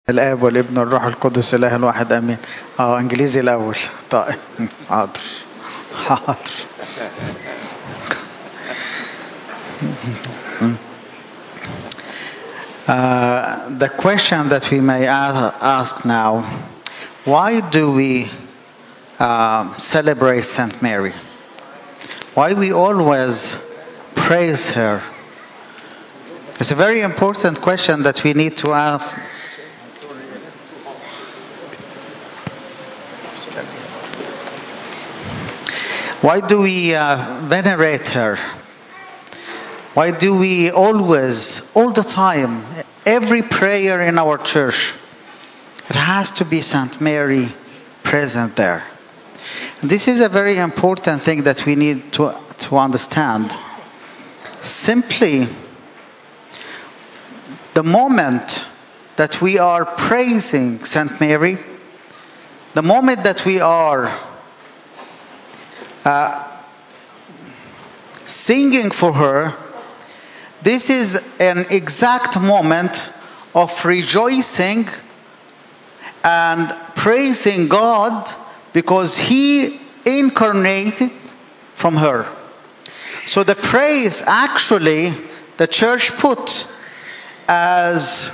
الاب والابن والروح القدس اله الواحد امين اه انجليزي الاول طيب حاضر حاضر Uh, the question that we may a- ask now why do we uh, celebrate Saint Mary? Why we always praise her? It's a very important question that we need to ask Why do we uh, venerate her? Why do we always, all the time, every prayer in our church, it has to be Saint Mary present there? This is a very important thing that we need to, to understand. Simply, the moment that we are praising Saint Mary, the moment that we are uh, singing for her, this is an exact moment of rejoicing and praising God because He incarnated from her. So the praise actually the church put as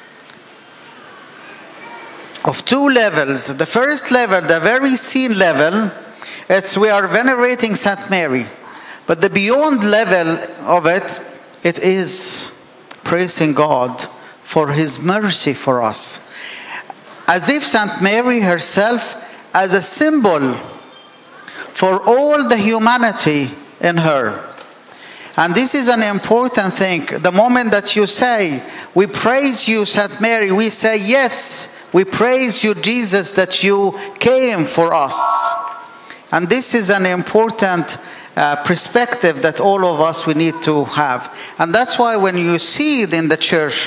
of two levels. The first level, the very seen level, it's we are venerating Saint Mary. But the beyond level of it, it is praising God for his mercy for us. As if Saint Mary herself as a symbol for all the humanity in her. And this is an important thing. The moment that you say, We praise you, Saint Mary, we say, Yes, we praise you, Jesus, that you came for us. And this is an important uh, perspective that all of us we need to have. And that's why when you see it in the church,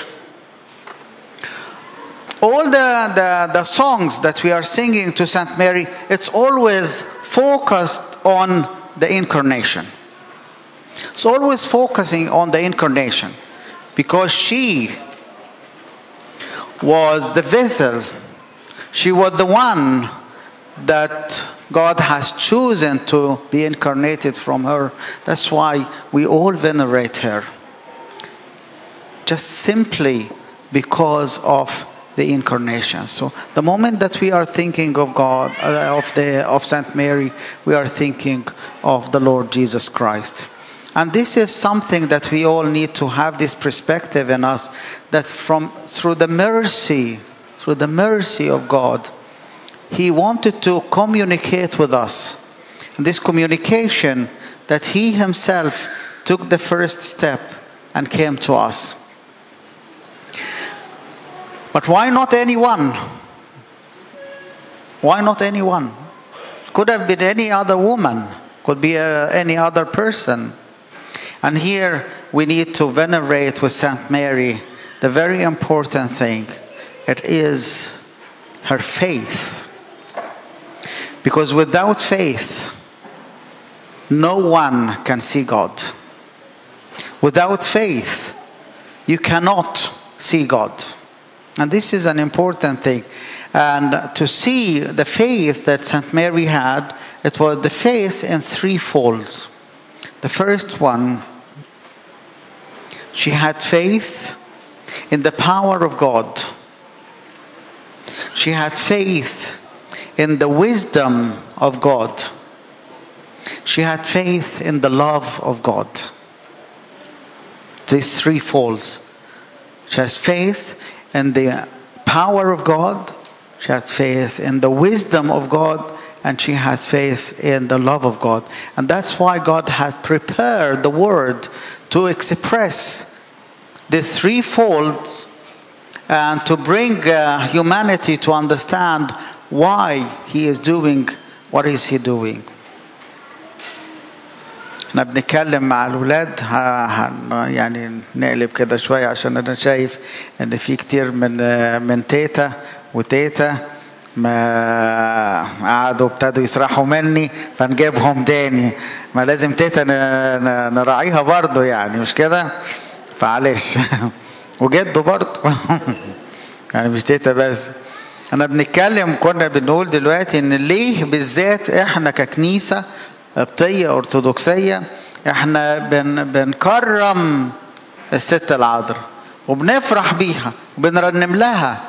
all the, the, the songs that we are singing to Saint Mary, it's always focused on the incarnation. It's always focusing on the incarnation because she was the vessel, she was the one that God has chosen to be incarnated from her. That's why we all venerate her. Just simply because of the incarnation. So the moment that we are thinking of God, uh, of the of Saint Mary, we are thinking of the Lord Jesus Christ. And this is something that we all need to have this perspective in us that from through the mercy, through the mercy of God, he wanted to communicate with us. And this communication that he himself took the first step and came to us. But why not anyone? Why not anyone? Could have been any other woman, could be uh, any other person. And here we need to venerate with Saint Mary the very important thing. It is her faith. Because without faith, no one can see God. Without faith, you cannot see God. And this is an important thing. And to see the faith that St. Mary had, it was the faith in three folds. The first one, she had faith in the power of God. She had faith in the wisdom of God. She had faith in the love of God. These three folds. She has faith in the power of God, she has faith in the wisdom of God, and she has faith in the love of God. And that's why God has prepared the word to express the threefold and to bring uh, humanity to understand why he is doing what is he doing. احنا بنتكلم مع الولاد يعني نقلب كده شوية عشان أنا شايف إن في كتير من من تيتا وتيتا ما قعدوا ابتدوا يسرحوا مني فنجيبهم تاني ما لازم تيتا نراعيها برضه يعني مش كده؟ فعلش وجده برضه يعني مش تيتا بس انا بنتكلم كنا بنقول دلوقتي ان ليه بالذات احنا ككنيسه قبطيه ارثوذكسيه احنا بن بنكرم الست العذراء وبنفرح بيها وبنرنم لها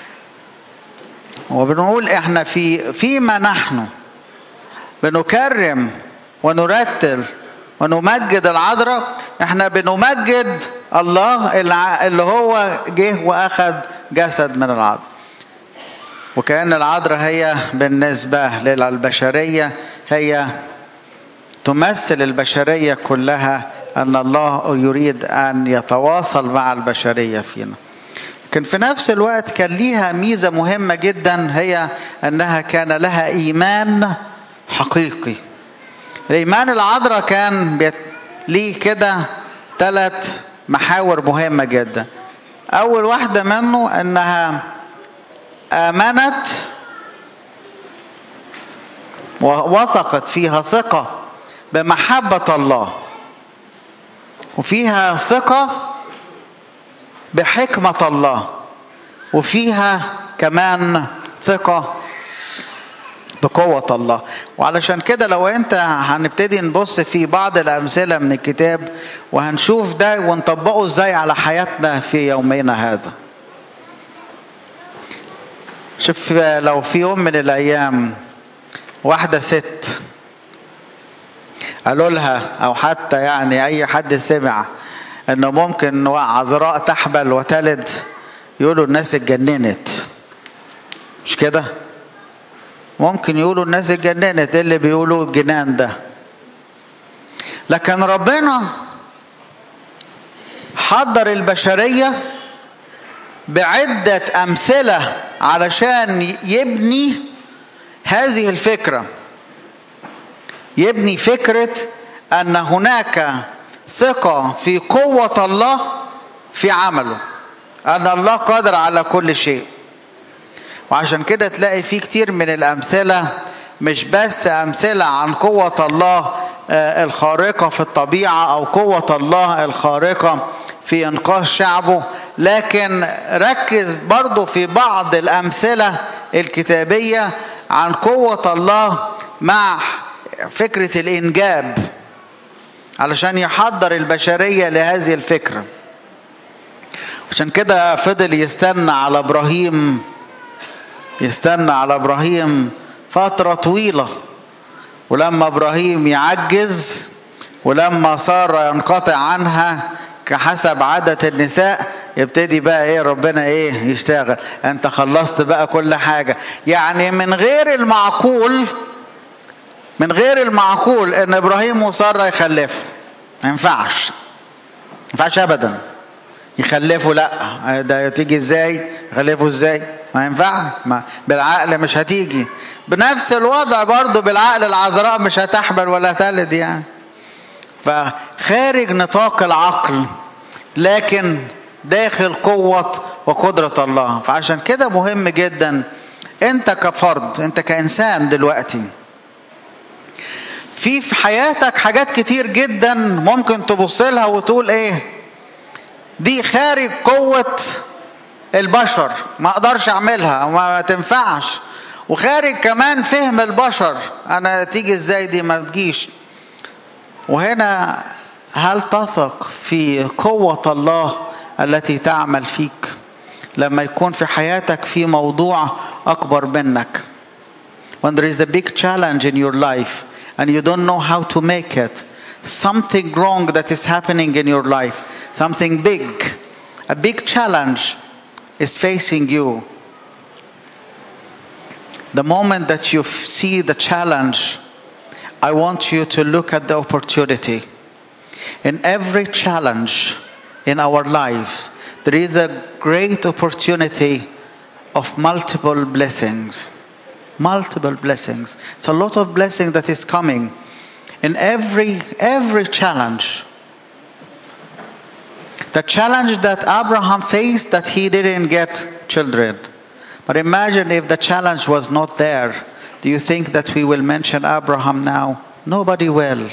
وبنقول احنا في فيما نحن بنكرم ونرتل ونمجد العذراء احنا بنمجد الله اللي هو جه واخد جسد من العذراء وكأن العذراء هي بالنسبة للبشرية هي تمثل البشرية كلها أن الله يريد أن يتواصل مع البشرية فينا لكن في نفس الوقت كان ليها ميزة مهمة جدا هي أنها كان لها إيمان حقيقي الإيمان العذراء كان بيت... ليه كده ثلاث محاور مهمة جدا أول واحدة منه أنها آمنت ووثقت فيها ثقة بمحبة الله وفيها ثقة بحكمة الله وفيها كمان ثقة بقوة الله وعلشان كده لو انت هنبتدي نبص في بعض الأمثلة من الكتاب وهنشوف ده ونطبقه ازاي على حياتنا في يومنا هذا شوف لو في يوم من الأيام واحدة ست قالوا لها أو حتى يعني أي حد سمع إنه ممكن عذراء تحبل وتلد يقولوا الناس اتجننت مش كده؟ ممكن يقولوا الناس اتجننت ايه اللي بيقولوا الجنان ده لكن ربنا حضر البشرية بعدة أمثلة علشان يبني هذه الفكرة يبني فكرة أن هناك ثقة في قوة الله في عمله أن الله قادر على كل شيء وعشان كده تلاقي في كتير من الأمثلة مش بس أمثلة عن قوة الله الخارقة في الطبيعة أو قوة الله الخارقة في إنقاذ شعبه لكن ركز برضو في بعض الأمثلة الكتابية عن قوة الله مع فكرة الإنجاب علشان يحضر البشرية لهذه الفكرة عشان كده فضل يستنى على إبراهيم يستنى على ابراهيم فتره طويله ولما ابراهيم يعجز ولما ساره ينقطع عنها كحسب عادة النساء يبتدي بقى ايه ربنا ايه يشتغل انت خلصت بقى كل حاجة يعني من غير المعقول من غير المعقول ان ابراهيم وسارة يخلفوا ما ينفعش ما ينفعش ابدا يخلفوا لا ده تيجي ازاي يخلفوا ازاي ما ينفع ما بالعقل مش هتيجي بنفس الوضع برضو بالعقل العذراء مش هتحبل ولا تلد يعني فخارج نطاق العقل لكن داخل قوة وقدرة الله فعشان كده مهم جدا انت كفرد انت كإنسان دلوقتي في في حياتك حاجات كتير جدا ممكن تبص لها وتقول ايه دي خارج قوة البشر ما اقدرش اعملها وما تنفعش وخارج كمان فهم البشر انا تيجي ازاي دي ما تجيش وهنا هل تثق في قوة الله التي تعمل فيك لما يكون في حياتك في موضوع أكبر منك when there is a big challenge in your life and you don't know how to make it something wrong that is happening in your life something big a big challenge is facing you the moment that you see the challenge I want you to look at the opportunity. In every challenge in our lives, there is a great opportunity of multiple blessings. Multiple blessings. It's a lot of blessing that is coming in every every challenge. The challenge that Abraham faced that he didn't get children. But imagine if the challenge was not there. Do you think that we will mention Abraham now? Nobody will.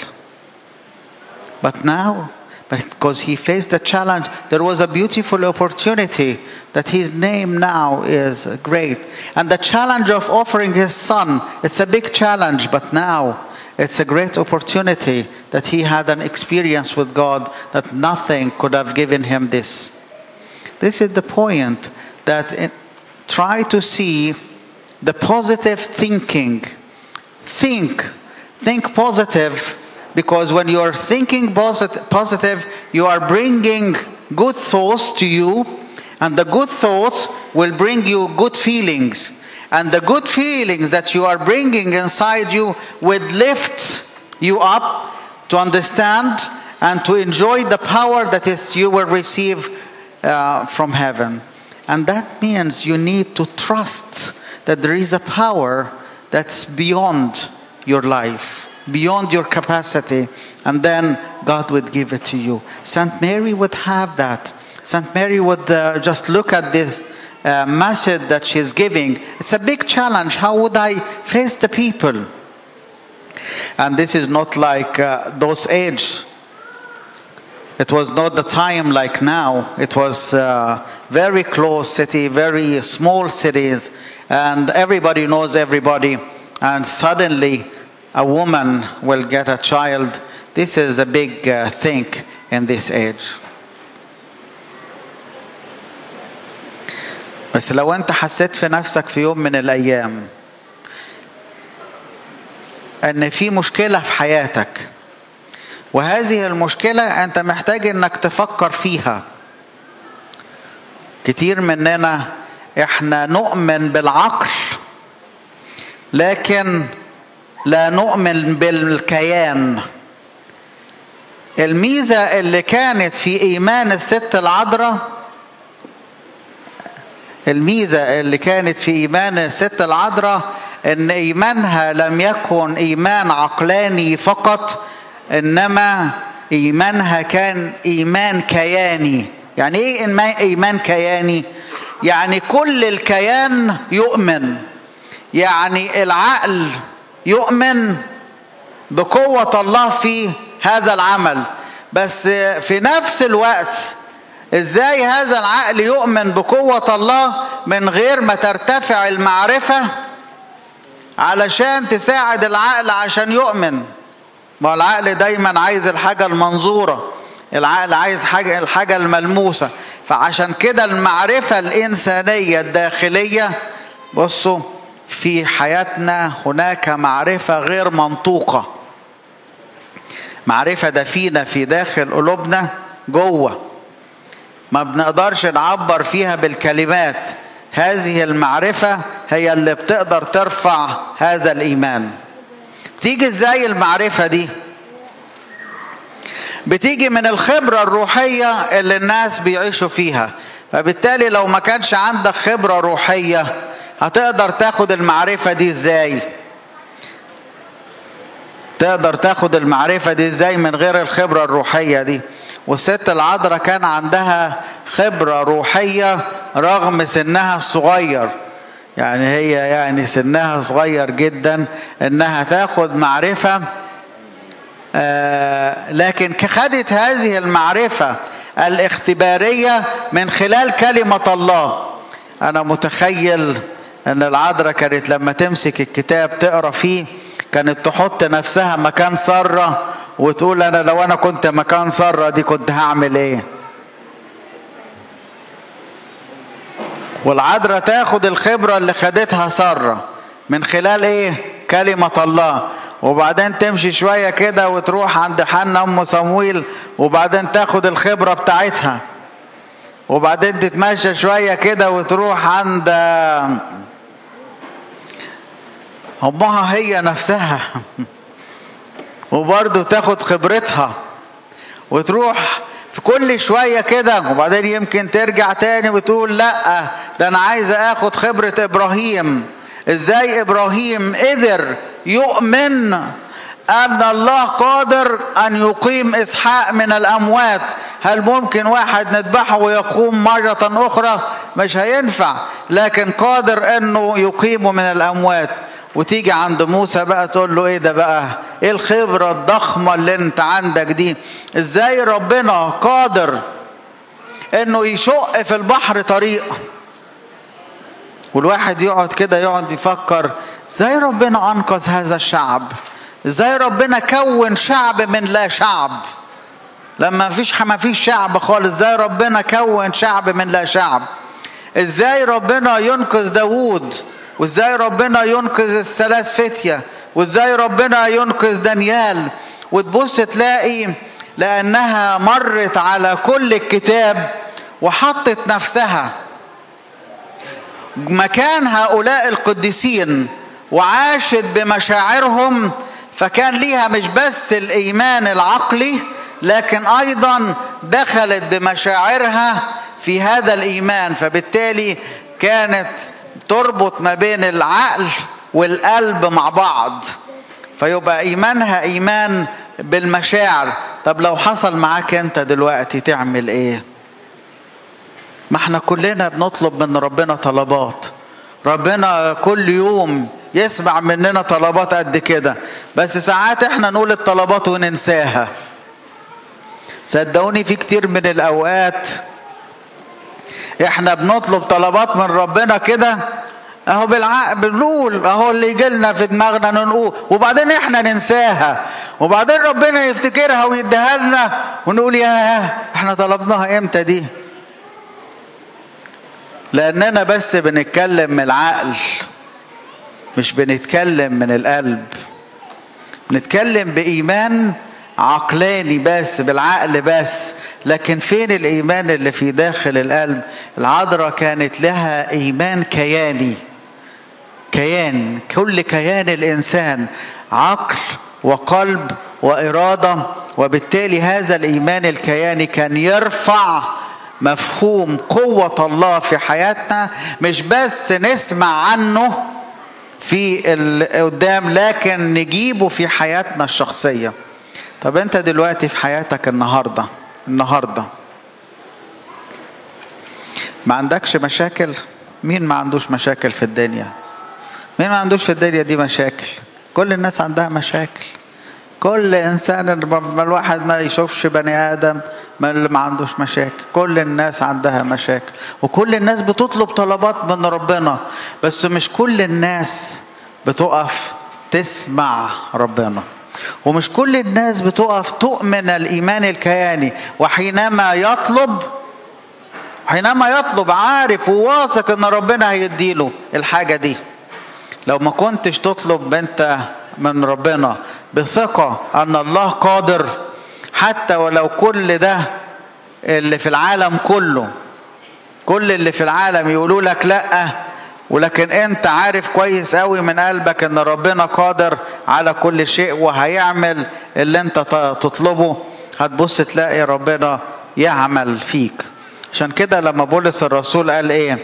But now, because he faced the challenge, there was a beautiful opportunity that his name now is great. And the challenge of offering his son, it's a big challenge, but now it's a great opportunity that he had an experience with God that nothing could have given him this. This is the point that it, try to see the positive thinking. Think, think positive, because when you are thinking posit- positive, you are bringing good thoughts to you, and the good thoughts will bring you good feelings. And the good feelings that you are bringing inside you will lift you up to understand and to enjoy the power that is you will receive uh, from heaven. And that means you need to trust that there is a power that's beyond your life, beyond your capacity, and then God would give it to you. St. Mary would have that. St. Mary would uh, just look at this uh, message that she's giving. It's a big challenge. How would I face the people? And this is not like uh, those age. It was not the time like now. It was uh, very close city, very small cities, and everybody knows everybody. And suddenly, a woman will get a child. This is a big uh, thing in this age. بس لو انت حسيت في نفسك في يوم من الايام ان في مشكله في حياتك وهذه المشكله انت محتاج انك تفكر فيها كتير مننا احنا نؤمن بالعقل لكن لا نؤمن بالكيان الميزه اللي كانت في ايمان الست العذراء الميزة اللي كانت في إيمان الست العذراء إن إيمانها لم يكن إيمان عقلاني فقط إنما إيمانها كان إيمان كياني يعني إيه إيمان كياني؟ يعني كل الكيان يؤمن يعني العقل يؤمن بقوة الله في هذا العمل بس في نفس الوقت ازاي هذا العقل يؤمن بقوة الله من غير ما ترتفع المعرفة علشان تساعد العقل عشان يؤمن ما العقل دايما عايز الحاجة المنظورة العقل عايز حاجة الحاجة الملموسة فعشان كده المعرفة الإنسانية الداخلية بصوا في حياتنا هناك معرفة غير منطوقة معرفة دفينة في داخل قلوبنا جوه ما بنقدرش نعبر فيها بالكلمات هذه المعرفة هي اللي بتقدر ترفع هذا الإيمان تيجي ازاي المعرفة دي بتيجي من الخبرة الروحية اللي الناس بيعيشوا فيها فبالتالي لو ما كانش عندك خبرة روحية هتقدر تاخد المعرفة دي ازاي تقدر تاخد المعرفة دي ازاي من غير الخبرة الروحية دي والست العذراء كان عندها خبرة روحية رغم سنها الصغير يعني هي يعني سنها صغير جدا انها تاخد معرفة آه لكن خدت هذه المعرفة الاختبارية من خلال كلمة الله انا متخيل ان العذراء كانت لما تمسك الكتاب تقرا فيه كانت تحط نفسها مكان ساره وتقول انا لو انا كنت مكان ساره دي كنت هعمل ايه والعذراء تاخد الخبره اللي خدتها ساره من خلال ايه كلمه الله وبعدين تمشي شويه كده وتروح عند حنا ام صمويل وبعدين تاخد الخبره بتاعتها وبعدين تتمشى شويه كده وتروح عند امها هي نفسها وبرضه تاخد خبرتها وتروح في كل شويه كده وبعدين يمكن ترجع تاني وتقول لا ده انا عايزه اخد خبره ابراهيم ازاي ابراهيم قدر يؤمن ان الله قادر ان يقيم اسحاق من الاموات هل ممكن واحد نذبحه ويقوم مرة أخرى مش هينفع لكن قادر أنه يقيمه من الأموات وتيجي عند موسى بقى تقول له ايه ده بقى ايه الخبرة الضخمة اللي انت عندك دي ازاي ربنا قادر انه يشق في البحر طريق والواحد يقعد كده يقعد يفكر ازاي ربنا انقذ هذا الشعب ازاي ربنا كون شعب من لا شعب لما فيش ما فيش شعب خالص ازاي ربنا كون شعب من لا شعب ازاي ربنا ينقذ داوود وازاي ربنا ينقذ الثلاث فتية وازاي ربنا ينقذ دانيال وتبص تلاقي لانها مرت على كل الكتاب وحطت نفسها مكان هؤلاء القديسين وعاشت بمشاعرهم فكان ليها مش بس الايمان العقلي لكن ايضا دخلت بمشاعرها في هذا الايمان فبالتالي كانت تربط ما بين العقل والقلب مع بعض فيبقى ايمانها ايمان بالمشاعر طب لو حصل معاك انت دلوقتي تعمل ايه ما احنا كلنا بنطلب من ربنا طلبات ربنا كل يوم يسمع مننا طلبات قد كده بس ساعات احنا نقول الطلبات وننساها صدقوني في كتير من الاوقات احنا بنطلب طلبات من ربنا كده اهو بالعقل بنقول اهو اللي يجي لنا في دماغنا نقول وبعدين احنا ننساها وبعدين ربنا يفتكرها ويديها لنا ونقول يا احنا طلبناها امتى دي لاننا بس بنتكلم من العقل مش بنتكلم من القلب بنتكلم بايمان عقلاني بس بالعقل بس لكن فين الايمان اللي في داخل القلب العذراء كانت لها ايمان كياني كيان كل كيان الانسان عقل وقلب واراده وبالتالي هذا الايمان الكياني كان يرفع مفهوم قوه الله في حياتنا مش بس نسمع عنه في قدام لكن نجيبه في حياتنا الشخصيه طب انت دلوقتي في حياتك النهارده النهارده ما عندكش مشاكل مين ما عندوش مشاكل في الدنيا مين ما عندوش في الدنيا دي مشاكل كل الناس عندها مشاكل كل انسان ما الواحد ما يشوفش بني ادم ما اللي ما عندوش مشاكل كل الناس عندها مشاكل وكل الناس بتطلب طلبات من ربنا بس مش كل الناس بتقف تسمع ربنا ومش كل الناس بتقف تؤمن الايمان الكياني وحينما يطلب حينما يطلب عارف وواثق ان ربنا هيديله الحاجه دي لو ما كنتش تطلب انت من ربنا بثقه ان الله قادر حتى ولو كل ده اللي في العالم كله كل اللي في العالم يقولوا لك لا ولكن انت عارف كويس قوي من قلبك ان ربنا قادر على كل شيء وهيعمل اللي انت تطلبه هتبص تلاقي ربنا يعمل فيك عشان كده لما بولس الرسول قال ايه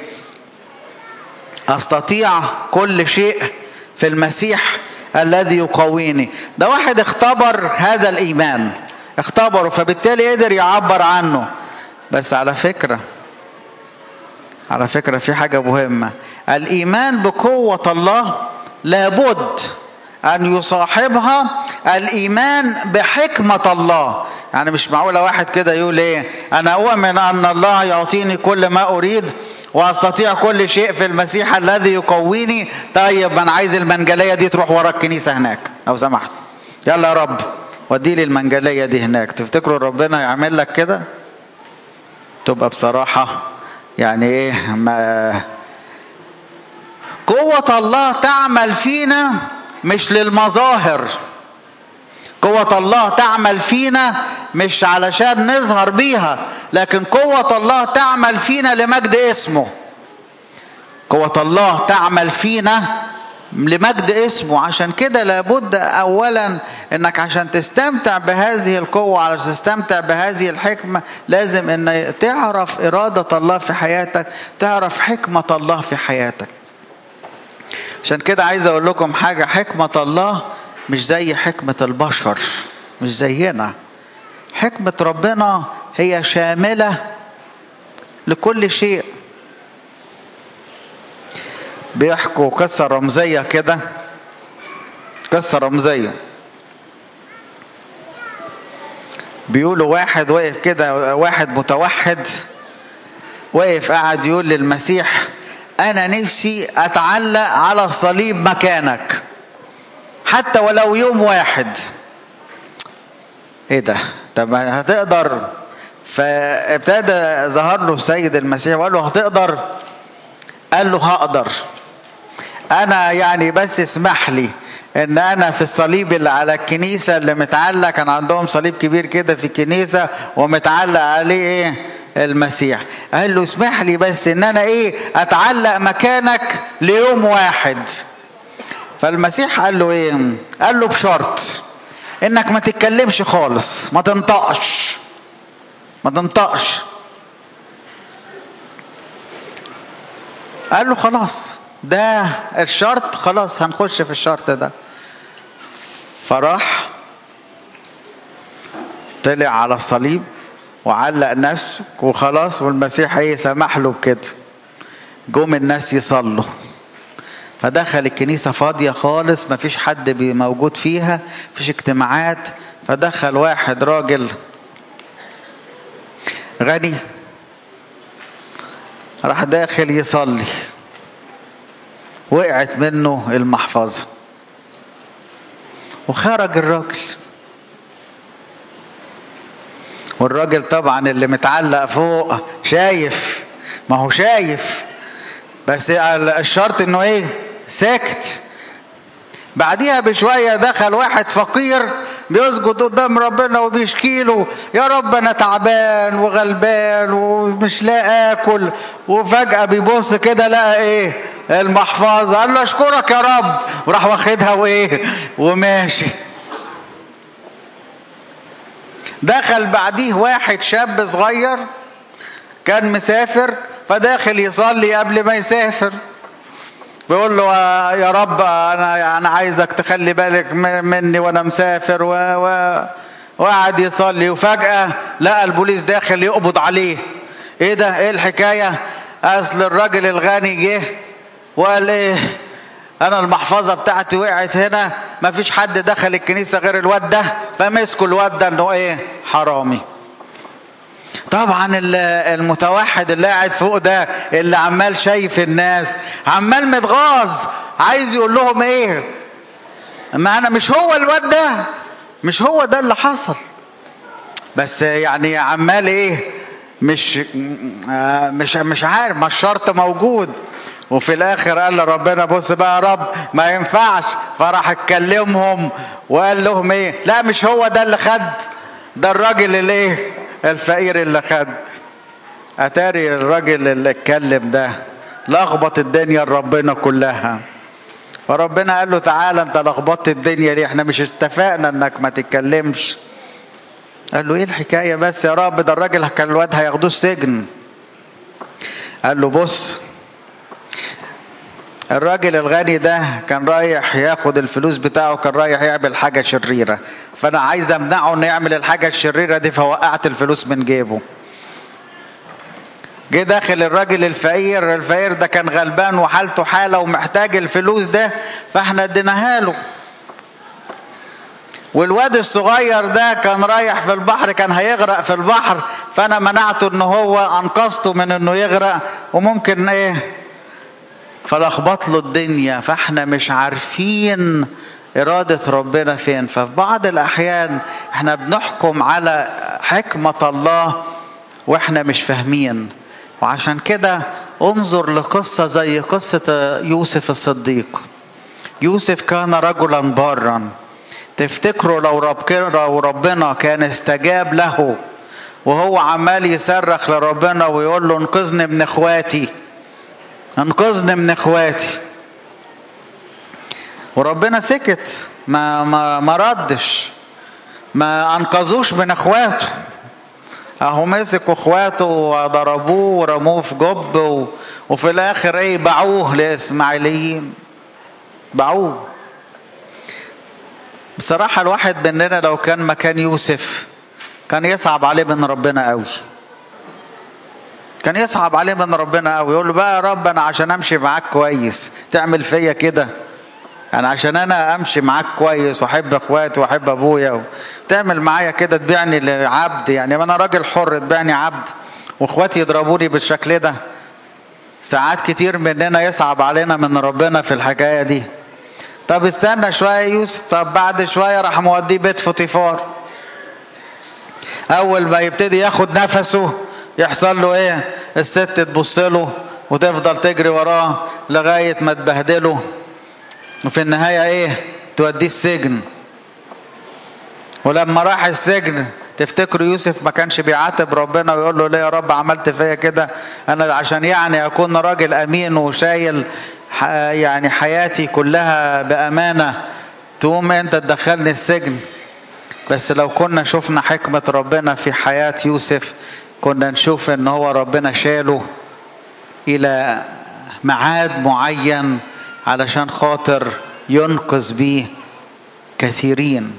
استطيع كل شيء في المسيح الذي يقويني ده واحد اختبر هذا الايمان اختبره فبالتالي قدر يعبر عنه بس على فكره على فكره في حاجه مهمه الايمان بقوه الله لابد ان يصاحبها الايمان بحكمه الله يعني مش معقوله واحد كده يقول ايه انا اؤمن ان الله يعطيني كل ما اريد واستطيع كل شيء في المسيح الذي يقويني طيب انا عايز المنجليه دي تروح ورا الكنيسه هناك لو سمحت يلا يا رب ودي لي المنجليه دي هناك تفتكروا ربنا يعمل لك كده تبقى بصراحه يعني ايه ما قوة الله تعمل فينا مش للمظاهر قوة الله تعمل فينا مش علشان نظهر بيها لكن قوة الله تعمل فينا لمجد اسمه قوة الله تعمل فينا لمجد اسمه عشان كده لابد اولا انك عشان تستمتع بهذه القوة عشان تستمتع بهذه الحكمة لازم ان تعرف ارادة الله في حياتك تعرف حكمة الله في حياتك عشان كده عايز اقول لكم حاجة حكمة الله مش زي حكمة البشر مش زينا حكمة ربنا هي شاملة لكل شيء بيحكوا قصة رمزية كده قصة رمزية بيقولوا واحد واقف كده واحد متوحد وقف قعد يقول للمسيح انا نفسي اتعلق على الصليب مكانك حتى ولو يوم واحد ايه ده طب هتقدر فابتدى ظهر له السيد المسيح وقال له هتقدر قال له هقدر انا يعني بس اسمح لي ان انا في الصليب اللي على الكنيسه اللي متعلق كان عندهم صليب كبير كده في الكنيسه ومتعلق عليه ايه المسيح قال له اسمح لي بس ان انا ايه اتعلق مكانك ليوم واحد فالمسيح قال له ايه قال له بشرط انك ما تتكلمش خالص ما تنطقش ما تنطقش قال له خلاص ده الشرط خلاص هنخش في الشرط ده فراح طلع على الصليب وعلق نفسه وخلاص والمسيح ايه سمح له بكده جم الناس يصلوا فدخل الكنيسة فاضية خالص مفيش حد موجود فيها مفيش اجتماعات فدخل واحد راجل غني راح داخل يصلي وقعت منه المحفظة وخرج الراجل والراجل طبعا اللي متعلق فوق شايف ما هو شايف بس الشرط انه ايه ساكت بعديها بشوية دخل واحد فقير بيسجد قدام ربنا وبيشكي له يا رب انا تعبان وغلبان ومش لاقي اكل وفجأة بيبص كده لقى ايه المحفظة قال له اشكرك يا رب وراح واخدها وايه وماشي دخل بعديه واحد شاب صغير كان مسافر فداخل يصلي قبل ما يسافر بيقول له يا رب انا انا عايزك تخلي بالك مني وانا مسافر و, و وقعد يصلي وفجأة لقى البوليس داخل يقبض عليه ايه ده ايه الحكاية اصل الراجل الغني جه وقال ايه انا المحفظة بتاعتي وقعت هنا مفيش حد دخل الكنيسة غير الواد ده فمسكوا الواد ده انه ايه حرامي طبعا المتوحد اللي قاعد فوق ده اللي عمال شايف الناس عمال متغاظ عايز يقول لهم ايه ما انا مش هو الواد ده مش هو ده اللي حصل بس يعني عمال ايه مش مش مش عارف ما الشرط موجود وفي الاخر قال لربنا بص بقى يا رب ما ينفعش فراح اتكلمهم وقال لهم ايه لا مش هو ده اللي خد ده الراجل اللي ايه الفقير اللي خد اتاري الراجل اللي اتكلم ده لخبط الدنيا لربنا كلها فربنا قال له تعالى انت لخبطت الدنيا ليه احنا مش اتفقنا انك ما تتكلمش قال له ايه الحكايه بس يا رب ده الراجل كان الواد هياخدوه السجن قال له بص الراجل الغني ده كان رايح ياخد الفلوس بتاعه كان رايح يعمل حاجة شريرة فأنا عايز أمنعه إنه يعمل الحاجة الشريرة دي فوقعت الفلوس من جيبه جه داخل الراجل الفقير الفقير ده كان غلبان وحالته حالة ومحتاج الفلوس ده فاحنا اديناها له والواد الصغير ده كان رايح في البحر كان هيغرق في البحر فانا منعته ان هو انقذته من انه يغرق وممكن ايه فلخبط له الدنيا فاحنا مش عارفين إرادة ربنا فين ففي بعض الأحيان احنا بنحكم على حكمة الله واحنا مش فاهمين وعشان كده انظر لقصة زي قصة يوسف الصديق يوسف كان رجلا بارا تفتكروا لو رب لو ربنا كان استجاب له وهو عمال يصرخ لربنا ويقول له انقذني من اخواتي انقذني من اخواتي وربنا سكت ما ما ما ردش ما انقذوش من اخواته اهو مسكوا اخواته وضربوه ورموه في جب و... وفي الاخر ايه باعوه لاسماعيليين باعوه بصراحة الواحد مننا لو كان مكان يوسف كان يصعب عليه من ربنا قوي كان يصعب عليه من ربنا قوي يقول له بقى يا رب انا عشان امشي معاك كويس تعمل فيا كده انا عشان انا امشي معاك كويس واحب اخواتي واحب ابويا و... تعمل معايا كده تبيعني لعبد يعني انا راجل حر تبيعني عبد واخواتي يضربوني بالشكل ده ساعات كتير مننا يصعب علينا من ربنا في الحكايه دي طب استنى شويه يوسف طب بعد شويه راح موديه بيت فوتيفار اول ما يبتدي ياخد نفسه يحصل له ايه الست تبص له وتفضل تجري وراه لغايه ما تبهدله وفي النهايه ايه توديه السجن ولما راح السجن تفتكروا يوسف ما كانش بيعاتب ربنا ويقول له ليه يا رب عملت فيا كده انا عشان يعني اكون راجل امين وشايل يعني حياتي كلها بامانه تقوم انت تدخلني السجن بس لو كنا شفنا حكمه ربنا في حياه يوسف كنا نشوف ان هو ربنا شاله الى ميعاد معين علشان خاطر ينقذ بيه كثيرين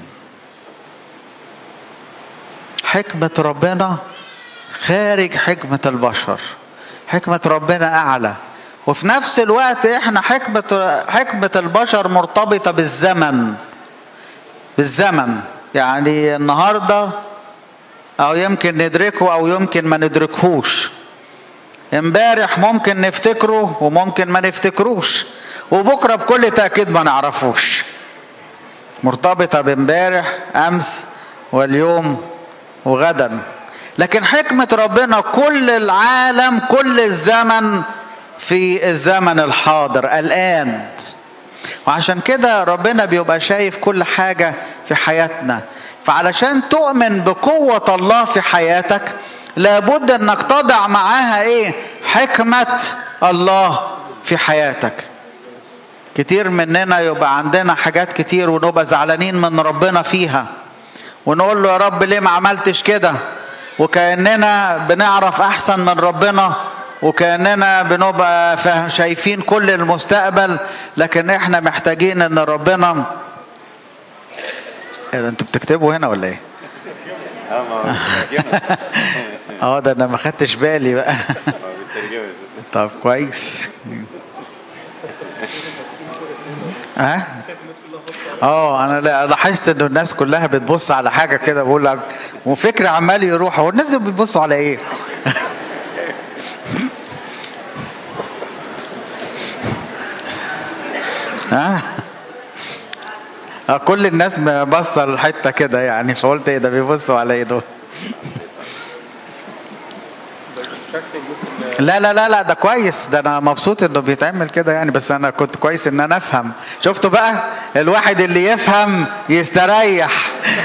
حكمة ربنا خارج حكمة البشر حكمة ربنا أعلى وفي نفس الوقت احنا حكمة حكمة البشر مرتبطة بالزمن بالزمن يعني النهارده أو يمكن ندركه أو يمكن ما ندركهوش امبارح ممكن نفتكره وممكن ما نفتكروش وبكره بكل تأكيد ما نعرفوش مرتبطة بامبارح أمس واليوم وغدا لكن حكمة ربنا كل العالم كل الزمن في الزمن الحاضر الآن وعشان كده ربنا بيبقى شايف كل حاجة في حياتنا فعلشان تؤمن بقوة الله في حياتك لابد انك تضع معاها ايه حكمة الله في حياتك كتير مننا يبقى عندنا حاجات كتير ونبقى زعلانين من ربنا فيها ونقول له يا رب ليه ما عملتش كده وكأننا بنعرف أحسن من ربنا وكأننا بنبقى شايفين كل المستقبل لكن احنا محتاجين ان ربنا ايه ده انتوا بتكتبوا هنا ولا ايه؟ اه ده انا ما خدتش بالي بقى طب كويس ها اه انا لاحظت ان الناس كلها بتبص على حاجه كده بقول لك وفكر عمال يروح هو الناس بتبصوا على ايه ها آه كل الناس باصه الحته كده يعني فقلت ايه ده بيبصوا على ايه دول لا لا لا لا ده كويس ده انا مبسوط انه بيتعمل كده يعني بس انا كنت كويس ان انا افهم شفتوا بقى الواحد اللي يفهم يستريح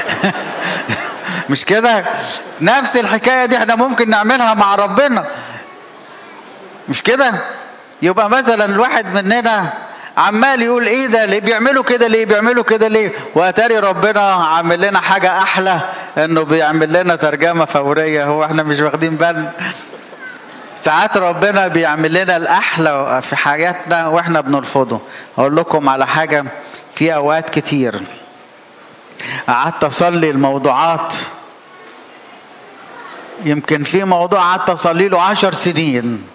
مش كده نفس الحكايه دي احنا ممكن نعملها مع ربنا مش كده يبقى مثلا الواحد مننا عمال يقول ايه ده ليه بيعملوا كده ليه بيعملوا كده ليه واتاري ربنا عامل لنا حاجه احلى انه بيعمل لنا ترجمه فوريه هو احنا مش واخدين بالنا ساعات ربنا بيعمل لنا الاحلى في حياتنا واحنا بنرفضه اقول لكم على حاجه في اوقات كتير قعدت اصلي الموضوعات يمكن في موضوع قعدت اصلي له عشر سنين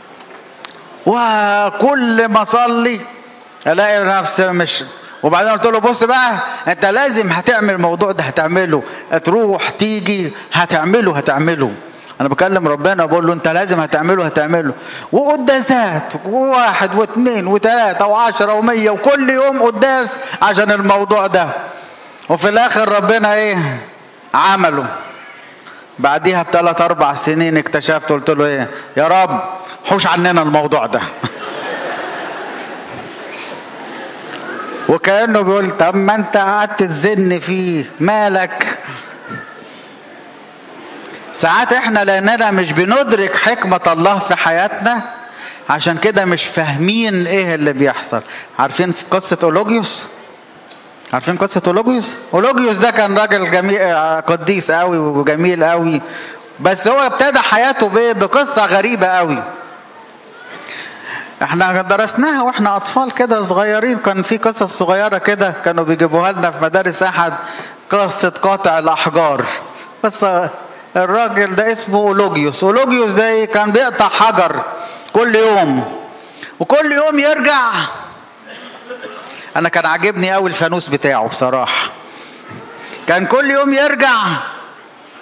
وكل ما اصلي الاقي نفسي مش وبعدين قلت له بص بقى انت لازم هتعمل الموضوع ده هتعمله تروح تيجي هتعمله هتعمله انا بكلم ربنا بقول له انت لازم هتعمله هتعمله وقداسات وواحد واثنين وثلاثة وعشرة ومية وكل يوم قداس عشان الموضوع ده وفي الاخر ربنا ايه عمله بعديها بثلاث اربع سنين اكتشفت قلت له ايه يا رب حوش عننا الموضوع ده وكانه بيقول طب ما انت قعدت تزن فيه مالك ساعات احنا لاننا مش بندرك حكمة الله في حياتنا عشان كده مش فاهمين ايه اللي بيحصل عارفين في قصة اولوجيوس عارفين قصة اولوجيوس اولوجيوس ده كان راجل جميل قديس قوي وجميل قوي بس هو ابتدى حياته بايه بقصة غريبة قوي احنا درسناها واحنا اطفال كده صغيرين كان في قصص صغيره كده كانوا بيجيبوها لنا في مدارس احد قصه قاطع الاحجار بس الراجل ده اسمه اولوجيوس اولوجيوس ده ايه كان بيقطع حجر كل يوم وكل يوم يرجع انا كان عاجبني قوي الفانوس بتاعه بصراحه كان كل يوم يرجع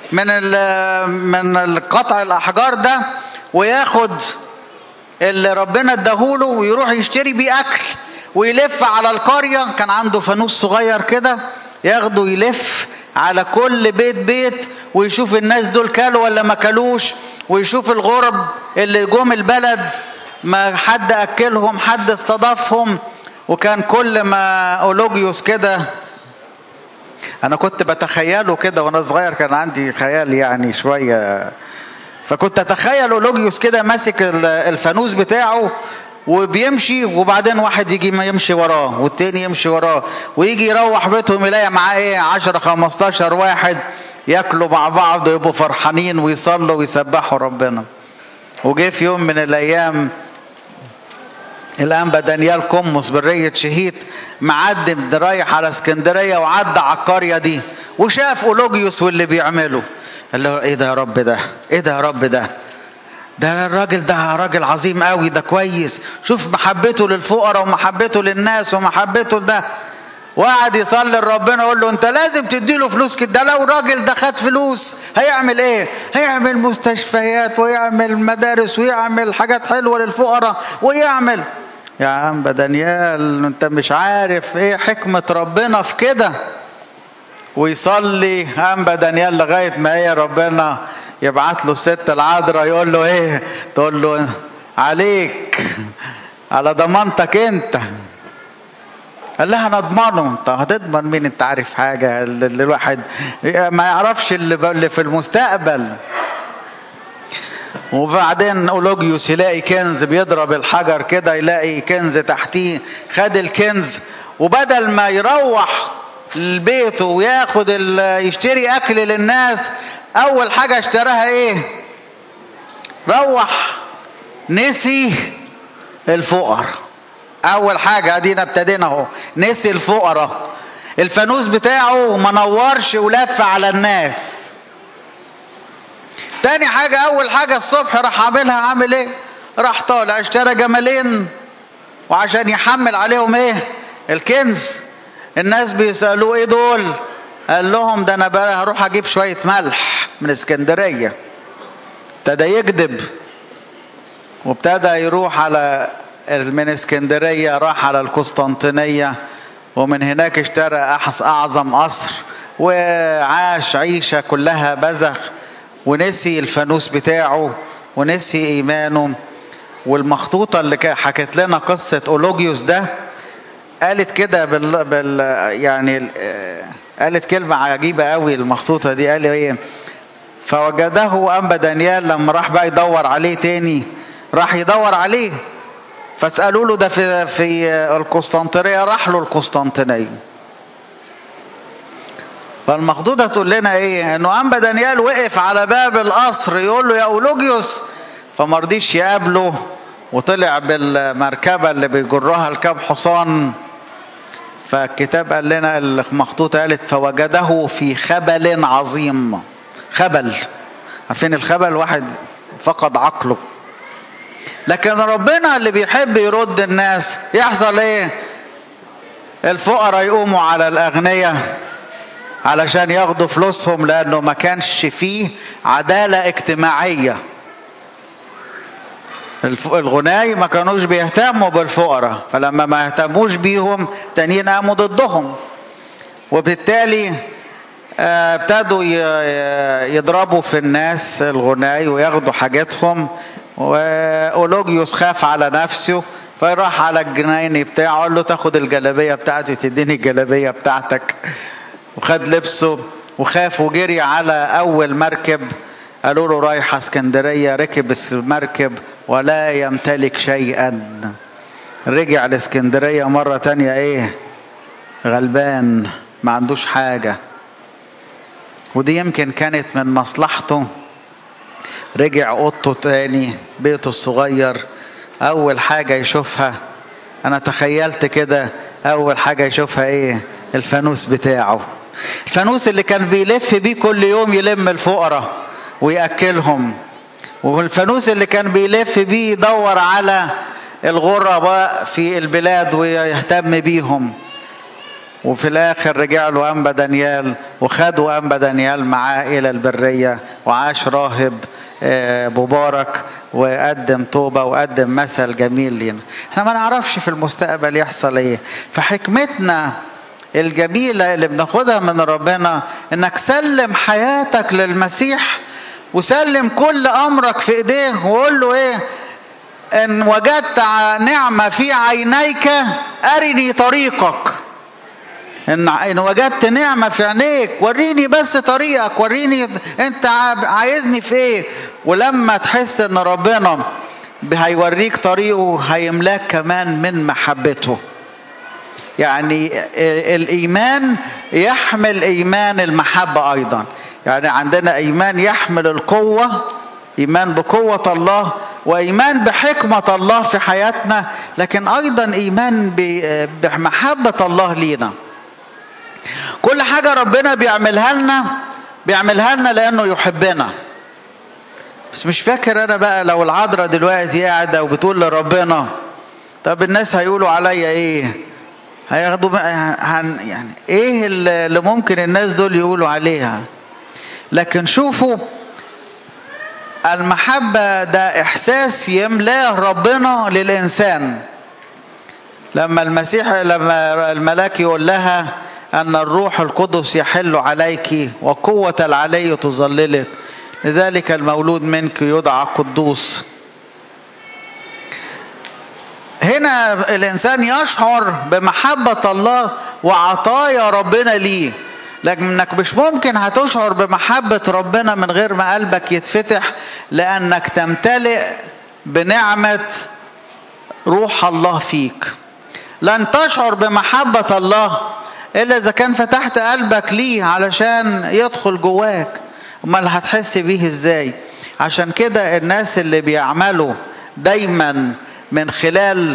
من ال- من القطع الاحجار ده وياخد اللي ربنا اداهوله ويروح يشتري بيه اكل ويلف على القريه كان عنده فانوس صغير كده ياخده يلف على كل بيت بيت ويشوف الناس دول كلوا ولا ما كلوش ويشوف الغرب اللي جم البلد ما حد اكلهم حد استضافهم وكان كل ما اولوجيوس كده انا كنت بتخيله كده وانا صغير كان عندي خيال يعني شويه فكنت اتخيل اولوجيوس كده ماسك ال- الفانوس بتاعه وبيمشي وبعدين واحد يجي ما يمشي وراه والتاني يمشي وراه ويجي يروح بيتهم يلاقي معاه ايه 10 15 واحد ياكلوا مع بعض ويبقوا فرحانين ويصلوا ويسبحوا ربنا وجه في يوم من الايام الانبا دانيال قمص برية شهيد معدي من- رايح على اسكندريه وعدى على القريه دي وشاف اولوجيوس واللي بيعمله قال له ايه ده يا رب ده ايه ده يا رب ده ده الراجل ده راجل عظيم قوي ده كويس شوف محبته للفقراء ومحبته للناس ومحبته لده وقعد يصلي لربنا يقول له انت لازم تديله فلوس كده ده لو راجل ده خد فلوس هيعمل ايه هيعمل مستشفيات ويعمل مدارس ويعمل حاجات حلوه للفقراء ويعمل يا عم دانيال انت مش عارف ايه حكمه ربنا في كده ويصلي انبا دانيال لغايه ما ايه ربنا يبعت له الست العذراء يقول له ايه تقول له عليك على ضمانتك انت قال لها انا اضمنه انت هتضمن مين انت عارف حاجه اللي اللي الواحد ما يعرفش اللي ب- اللي في المستقبل وبعدين اولوجيوس يلاقي كنز بيضرب الحجر كده يلاقي كنز تحتيه خد الكنز وبدل ما يروح لبيته وياخد ال- يشتري اكل للناس اول حاجه اشتراها ايه روح نسي الفقر اول حاجه ادينا ابتدينا اهو نسي الفقراء الفانوس بتاعه ما نورش ولف على الناس تاني حاجة أول حاجة الصبح راح عاملها عامل إيه؟ راح طالع اشترى جمالين وعشان يحمل عليهم إيه؟ الكنز الناس بيسألوه إيه دول؟ قال لهم ده أنا بقى هروح أجيب شوية ملح من اسكندرية ابتدى يكذب وابتدى يروح على من اسكندرية راح على القسطنطينية ومن هناك اشترى أحس أعظم قصر وعاش عيشة كلها بذخ ونسي الفانوس بتاعه ونسي إيمانه والمخطوطة اللي كا- حكت لنا قصة أولوجيوس ده قالت كده بال, بال يعني آه، قالت كلمة عجيبة قوي المخطوطة دي قال ايه فوجده أنبا دانيال لما راح بقى يدور عليه تاني راح يدور عليه فاسألوا له ده في في القسطنطينية راح له القسطنطينية فالمخطوطة تقول لنا ايه انه انبا دانيال وقف على باب القصر يقول له يا اولوجيوس فما رضيش يقابله وطلع بالمركبة اللي بيجرها الكاب حصان فالكتاب قال لنا المخطوطة قالت فوجده في خبل عظيم خبل عارفين الخبل واحد فقد عقله لكن ربنا اللي بيحب يرد الناس يحصل ايه الفقراء يقوموا على الاغنياء علشان ياخدوا فلوسهم لانه ما كانش فيه عداله اجتماعيه الف- الغناي ما كانوش بيهتموا بالفقراء فلما ما اهتموش بيهم تانيين قاموا ضدهم وبالتالي آه، ابتدوا ي- ي- يضربوا في الناس الغناي وياخدوا حاجتهم واولوجيوس خاف على نفسه فراح على الجنايني بتاعه قال له تاخد الجلابيه بتاعتي وتديني الجلابيه بتاعتك وخد لبسه وخاف وجري على اول مركب قالوا له رايح اسكندريه ركب المركب ولا يمتلك شيئا رجع لاسكندريه مره تانية ايه غلبان ما عندوش حاجه ودي يمكن كانت من مصلحته رجع اوضته تاني بيته الصغير اول حاجه يشوفها انا تخيلت كده اول حاجه يشوفها ايه الفانوس بتاعه الفانوس اللي كان بيلف بيه كل يوم يلم الفقراء وياكلهم والفانوس اللي كان بيلف بيه يدور على الغرباء في البلاد ويهتم بيهم وفي الاخر رجع له انبا دانيال وخد وأنبا دانيال معاه إلى البرية وعاش راهب مبارك وقدم توبة وقدم مثل جميل لينا احنا ما نعرفش في المستقبل يحصل ايه فحكمتنا الجميلة اللي بناخدها من ربنا انك سلم حياتك للمسيح وسلم كل امرك في ايديه وقول له ايه ان وجدت نعمة في عينيك ارني طريقك ان ان وجدت نعمه في عينيك وريني بس طريقك وريني انت عايزني في ايه ولما تحس ان ربنا هيوريك طريقه هيملاك كمان من محبته يعني الايمان يحمل ايمان المحبه ايضا يعني عندنا ايمان يحمل القوه ايمان بقوه الله وايمان بحكمه الله في حياتنا لكن ايضا ايمان بمحبه الله لينا كل حاجة ربنا بيعملها لنا بيعملها لنا لأنه يحبنا بس مش فاكر أنا بقى لو العذراء دلوقتي قاعدة وبتقول لربنا طب الناس هيقولوا عليا إيه؟ هياخدوا هن يعني إيه اللي ممكن الناس دول يقولوا عليها؟ لكن شوفوا المحبة ده إحساس يملاه ربنا للإنسان لما المسيح لما الملاك يقول لها أن الروح القدس يحل عليك وقوة العلي تظللك لذلك المولود منك يدعى قدوس هنا الإنسان يشعر بمحبة الله وعطايا ربنا ليه لكنك مش ممكن هتشعر بمحبة ربنا من غير ما قلبك يتفتح لأنك تمتلئ بنعمة روح الله فيك لن تشعر بمحبة الله إلا إذا كان فتحت قلبك ليه علشان يدخل جواك أمال هتحس بيه إزاي عشان كده الناس اللي بيعملوا دايما من خلال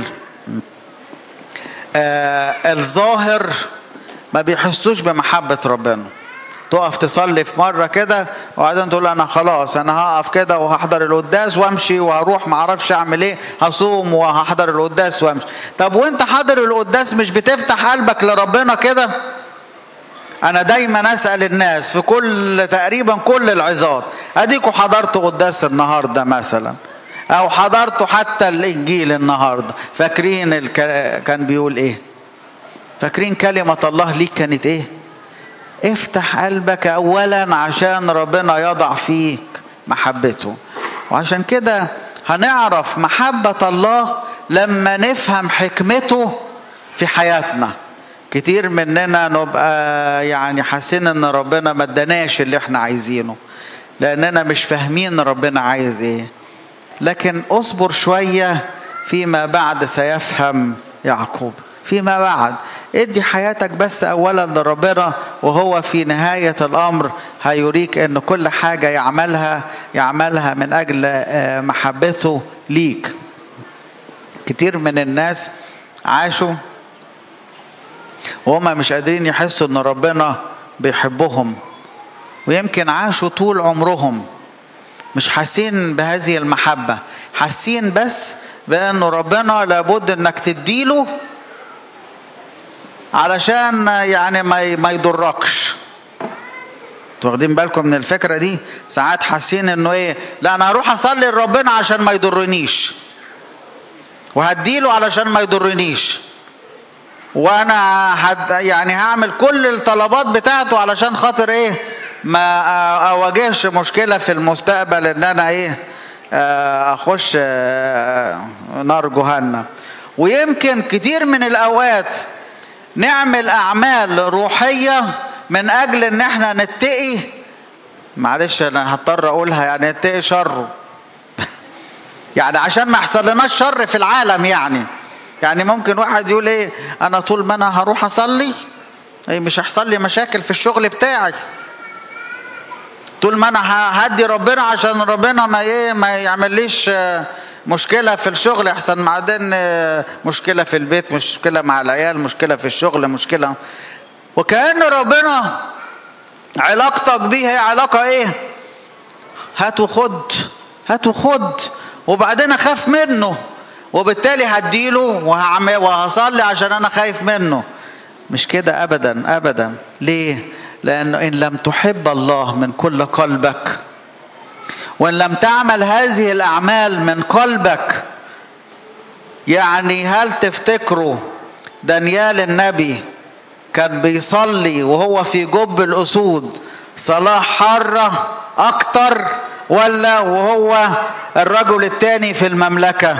آه الظاهر ما بيحسوش بمحبة ربنا تقف تصلي في مرة كده وبعدين تقول أنا خلاص أنا هقف كده وهحضر القداس وأمشي وهروح معرفش أعمل إيه هصوم وهحضر القداس وأمشي طب وأنت حاضر القداس مش بتفتح قلبك لربنا كده أنا دايما أسأل الناس في كل تقريبا كل العظات أديكوا حضرتوا قداس النهاردة مثلا أو حضرتوا حتى الإنجيل النهاردة فاكرين الك... كان بيقول إيه فاكرين كلمة الله ليك كانت إيه افتح قلبك اولا عشان ربنا يضع فيك محبته وعشان كده هنعرف محبة الله لما نفهم حكمته في حياتنا كتير مننا نبقى يعني حاسين ان ربنا ما اداناش اللي احنا عايزينه لاننا مش فاهمين ربنا عايز ايه لكن اصبر شوية فيما بعد سيفهم يعقوب فيما بعد ادي حياتك بس اولا لربنا وهو في نهاية الامر هيوريك ان كل حاجة يعملها يعملها من اجل محبته ليك كتير من الناس عاشوا وهم مش قادرين يحسوا ان ربنا بيحبهم ويمكن عاشوا طول عمرهم مش حاسين بهذه المحبة حاسين بس بأنه ربنا لابد انك تديله علشان يعني ما ما يضركش واخدين بالكم من الفكره دي ساعات حاسين انه ايه لا انا هروح اصلي لربنا عشان ما يضرنيش وهديله علشان ما يضرنيش وانا هد يعني هعمل كل الطلبات بتاعته علشان خاطر ايه ما اواجهش مشكله في المستقبل ان انا ايه اخش نار جهنم ويمكن كتير من الاوقات نعمل اعمال روحيه من اجل ان احنا نتقي معلش انا هضطر اقولها يعني نتقي شره يعني عشان ما يحصل لناش شر في العالم يعني يعني ممكن واحد يقول ايه انا طول ما انا هروح اصلي ايه مش هيحصل لي مشاكل في الشغل بتاعي طول ما انا هدي ربنا عشان ربنا ما ايه ما يعمليش مشكله في الشغل احسن بعدين مشكله في البيت مشكله مع العيال مشكله في الشغل مشكله وكأن ربنا علاقتك بيه هي علاقه ايه هات وخد هات وخد وبعدين اخاف منه وبالتالي هديله وهصلي عشان انا خايف منه مش كده ابدا ابدا ليه لأنه إن لم تحب الله من كل قلبك وإن لم تعمل هذه الأعمال من قلبك يعني هل تفتكروا دانيال النبي كان بيصلي وهو في جب الأسود صلاة حارة أكتر ولا وهو الرجل الثاني في المملكة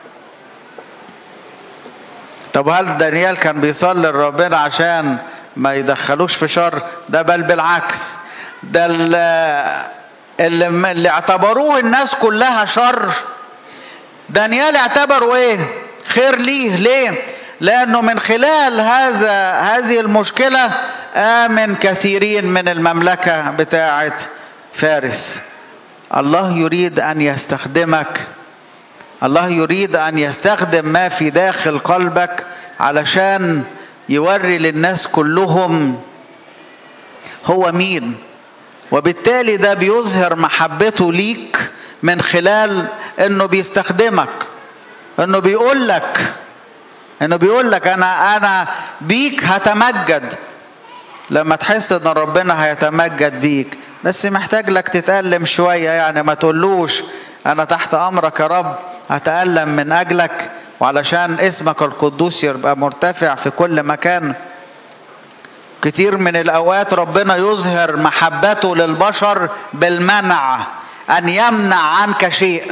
طب هل دانيال كان بيصلي لربنا عشان ما يدخلوش في شر ده بل بالعكس ده اللي, اللي اعتبروه الناس كلها شر دانيال اعتبروا ايه خير ليه ليه لانه من خلال هذا هذه المشكله امن كثيرين من المملكه بتاعه فارس الله يريد ان يستخدمك الله يريد ان يستخدم ما في داخل قلبك علشان يوري للناس كلهم هو مين وبالتالي ده بيظهر محبته ليك من خلال انه بيستخدمك انه بيقول لك انه بيقول لك انا انا بيك هتمجد لما تحس ان ربنا هيتمجد بيك بس محتاج لك تتألم شوية يعني ما تقولوش انا تحت امرك يا رب هتألم من اجلك وعلشان اسمك القدوس يبقى مرتفع في كل مكان كتير من الاوقات ربنا يظهر محبته للبشر بالمنع ان يمنع عنك شيء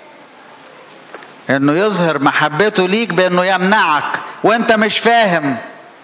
انه يظهر محبته ليك بانه يمنعك وانت مش فاهم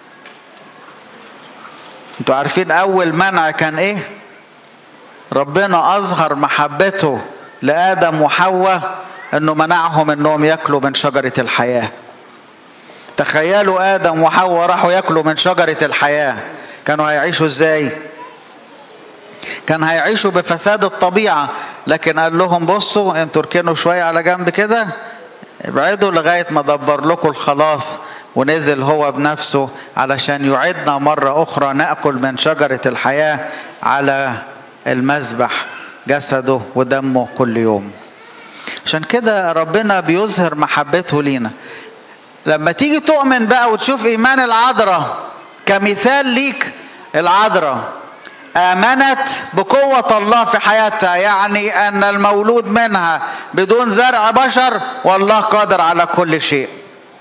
انتوا عارفين اول منع كان ايه ربنا اظهر محبته لادم وحواء انه منعهم انهم ياكلوا من شجره الحياه تخيلوا ادم وحواء راحوا ياكلوا من شجره الحياه كانوا هيعيشوا ازاي كان هيعيشوا بفساد الطبيعه لكن قال لهم بصوا انتوا اركنوا شويه على جنب كده ابعدوا لغايه ما دبر لكم الخلاص ونزل هو بنفسه علشان يعدنا مره اخرى ناكل من شجره الحياه على المذبح جسده ودمه كل يوم عشان كده ربنا بيظهر محبته لينا لما تيجي تؤمن بقى وتشوف ايمان العذراء كمثال ليك العذراء آمنت بقوة الله في حياتها يعني أن المولود منها بدون زرع بشر والله قادر على كل شيء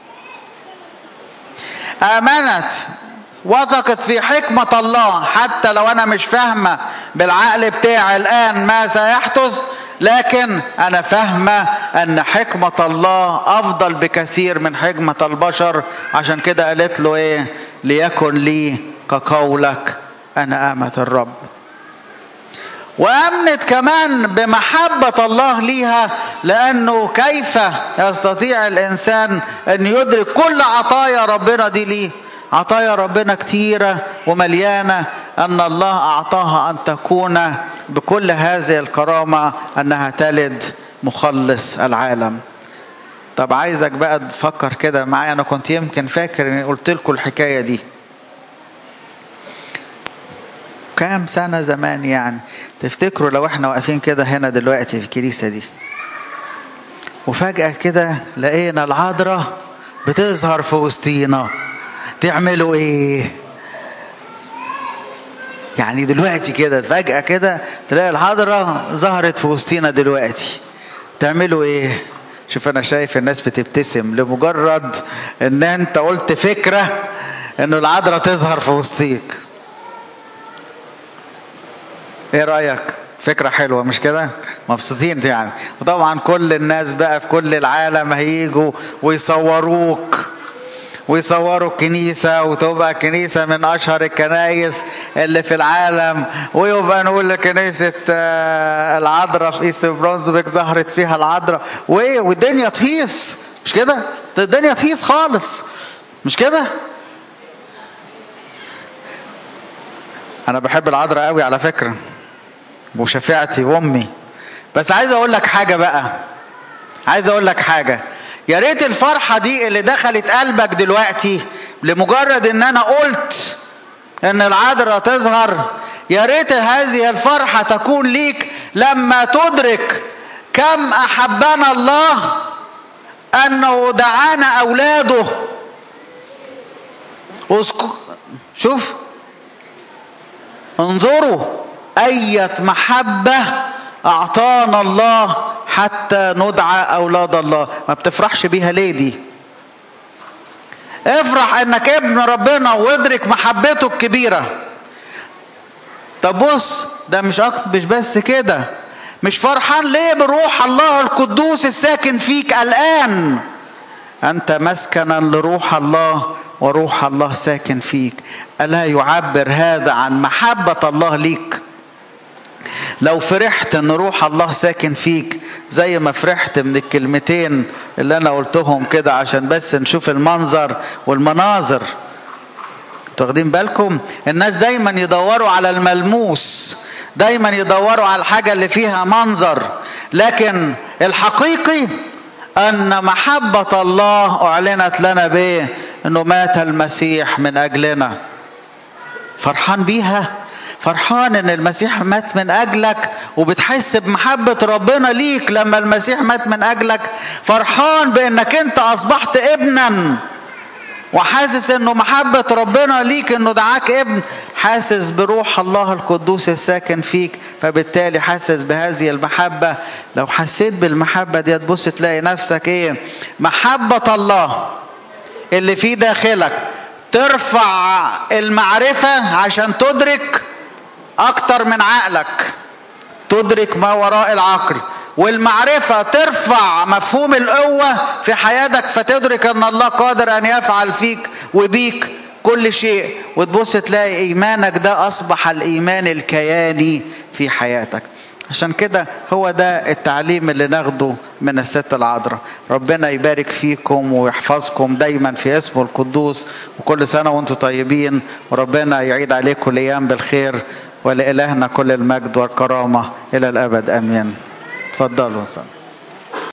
آمنت وثقت في حكمة الله حتى لو أنا مش فاهمة بالعقل بتاعي الآن ما سيحدث لكن أنا فاهمة أن حكمة الله أفضل بكثير من حكمة البشر عشان كده قالت له إيه ليكن لي كقولك أنا آمة الرب وأمنت كمان بمحبة الله ليها لأنه كيف يستطيع الإنسان أن يدرك كل عطايا ربنا دي ليه عطايا ربنا كتيرة ومليانة أن الله أعطاها أن تكون بكل هذه الكرامة أنها تلد مخلص العالم طب عايزك بقى تفكر كده معايا أنا كنت يمكن فاكر إني قلت لكم الحكاية دي كام سنة زمان يعني تفتكروا لو احنا واقفين كده هنا دلوقتي في الكنيسة دي وفجأة كده لقينا العذراء بتظهر في وسطينا تعملوا ايه يعني دلوقتي كده فجأة كده تلاقي الحضرة ظهرت في وسطينا دلوقتي تعملوا ايه شوف انا شايف الناس بتبتسم لمجرد ان انت قلت فكرة انه العذراء تظهر في وسطيك ايه رأيك فكرة حلوة مش كده مبسوطين يعني وطبعا كل الناس بقى في كل العالم هيجوا ويصوروك ويصوروا الكنيسة وتبقى كنيسة من أشهر الكنايس اللي في العالم ويبقى نقول كنيسة العذراء في إيست برونزبيك ظهرت فيها العذراء وإيه والدنيا تهيص مش كده؟ الدنيا تهيص خالص مش كده؟ أنا بحب العذراء قوي على فكرة وشفيعتي وأمي بس عايز أقول لك حاجة بقى عايز أقول لك حاجة يا ريت الفرحة دي اللي دخلت قلبك دلوقتي لمجرد ان انا قلت ان العذراء تظهر يا ريت هذه الفرحة تكون ليك لما تدرك كم احبنا الله انه دعانا اولاده شوف انظروا أية محبة أعطانا الله حتى ندعى أولاد الله ما بتفرحش بيها ليه دي افرح انك ابن ربنا وادرك محبته الكبيرة طب بص ده مش أكتر مش بس كده مش فرحان ليه بروح الله القدوس الساكن فيك الآن أنت مسكنا لروح الله وروح الله ساكن فيك ألا يعبر هذا عن محبة الله ليك لو فرحت ان روح الله ساكن فيك زي ما فرحت من الكلمتين اللي انا قلتهم كده عشان بس نشوف المنظر والمناظر واخدين بالكم الناس دايما يدوروا على الملموس دايما يدوروا على الحاجة اللي فيها منظر لكن الحقيقي ان محبة الله اعلنت لنا بايه انه مات المسيح من اجلنا فرحان بيها فرحان ان المسيح مات من اجلك وبتحس بمحبة ربنا ليك لما المسيح مات من اجلك فرحان بانك انت اصبحت ابنا وحاسس انه محبة ربنا ليك انه دعاك ابن حاسس بروح الله القدوس الساكن فيك فبالتالي حاسس بهذه المحبة لو حسيت بالمحبة دي تبص تلاقي نفسك ايه محبة الله اللي في داخلك ترفع المعرفة عشان تدرك أكتر من عقلك تدرك ما وراء العقل والمعرفة ترفع مفهوم القوة في حياتك فتدرك أن الله قادر أن يفعل فيك وبيك كل شيء وتبص تلاقي إيمانك ده أصبح الإيمان الكياني في حياتك عشان كده هو ده التعليم اللي ناخده من الست العذراء ربنا يبارك فيكم ويحفظكم دايما في اسمه القدوس وكل سنة وانتم طيبين وربنا يعيد عليكم الأيام بالخير ولإلهنا كل المجد والكرامة إلى الأبد آمين تفضلوا صلى.